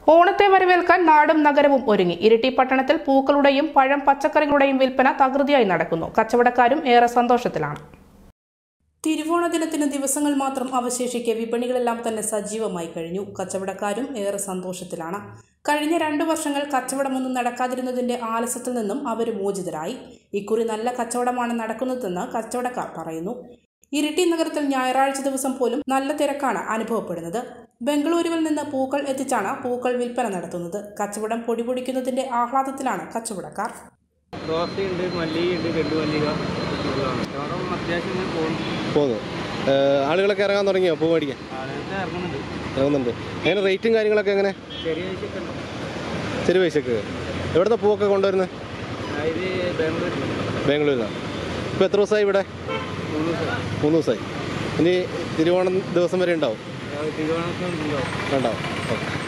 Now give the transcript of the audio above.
ഓണത്തെ വരവേൽക്കാൻ നാടും നഗരവും ഒരുങ്ങി ഇരിട്ടി പട്ടണത്തിൽ പൂക്കളുടെയും പഴം പച്ചക്കറികളുടെയും വിൽപ്പന തകൃതിയായി നടക്കുന്നു കച്ചവടക്കാരും ഏറെ സന്തോഷത്തിലാണ് തിരുവോണ ദിനത്തിന് ദിവസങ്ങൾ മാത്രം അവശേഷിക്കെ വിപണികളെല്ലാം തന്നെ സജീവമായി കഴിഞ്ഞു കച്ചവടക്കാരും ഏറെ സന്തോഷത്തിലാണ് കഴിഞ്ഞ രണ്ടു വർഷങ്ങൾ കച്ചവടമൊന്നും നടക്കാതിരുന്നതിന്റെ ആലസ്യത്തിൽ നിന്നും അവർ മോചിതരായി ഇക്കുറി നല്ല കച്ചവടമാണ് നടക്കുന്നതെന്ന് കച്ചവടക്കാർ പറയുന്നു ഇരിട്ടി നഗരത്തിൽ ഞായറാഴ്ച ദിവസം പോലും നല്ല തിരക്കാണ് അനുഭവപ്പെടുന്നത് ബംഗളൂരുവിൽ നിന്ന് പൂക്കൾ എത്തിച്ചാണ് പൂക്കൾ വിൽപ്പന നടത്തുന്നത് കച്ചവടം പൊടിപൊടിക്കുന്നതിന്റെ ആഹ്ലാദത്തിലാണ് കച്ചവടക്കാർ ദോശയുണ്ട് മല്ലികയുണ്ട് രണ്ട് മല്ലിക ഉള്ളതാണ് കച്ചവടം അത്യാവശ്യം ഇങ്ങനെ പോകുന്നു പോകുന്നു ഏഹ് ആളുകളൊക്കെ ഇറങ്ങാൻ തുടങ്ങിയോ പൂ മേടിക്കാൻ ആളുകൾക്ക് ഇറങ്ങുന്നുണ്ട് ഇറങ്ങുന്നുണ്ട് എങ്ങനെ റേറ്റും കാര്യങ്ങളൊക്കെ എങ്ങനെ ചെറിയ പൈസയൊക്കെ ഉണ്ട് ചെറിയ പൈസക്ക് എവിടുത്തെ പൂവൊക്കെ കൊണ്ടുവരുന്നത് ഇത് ബാംഗ്ലൂർ ബാംഗ്ലൂരിൽ നിന്നാണ് ഇപ്പോൾ എത്ര ദിവസമായി ഇവിടെ മൂന്ന് ദിവസം മൂന്ന് ദിവസമായി ഇനി തിരുവോണം ദിവസം വരെ ഉണ്ടാവും തിരുവനന്തപുരം ഉണ്ടാവും ഉണ്ടാവും ഓക്കെ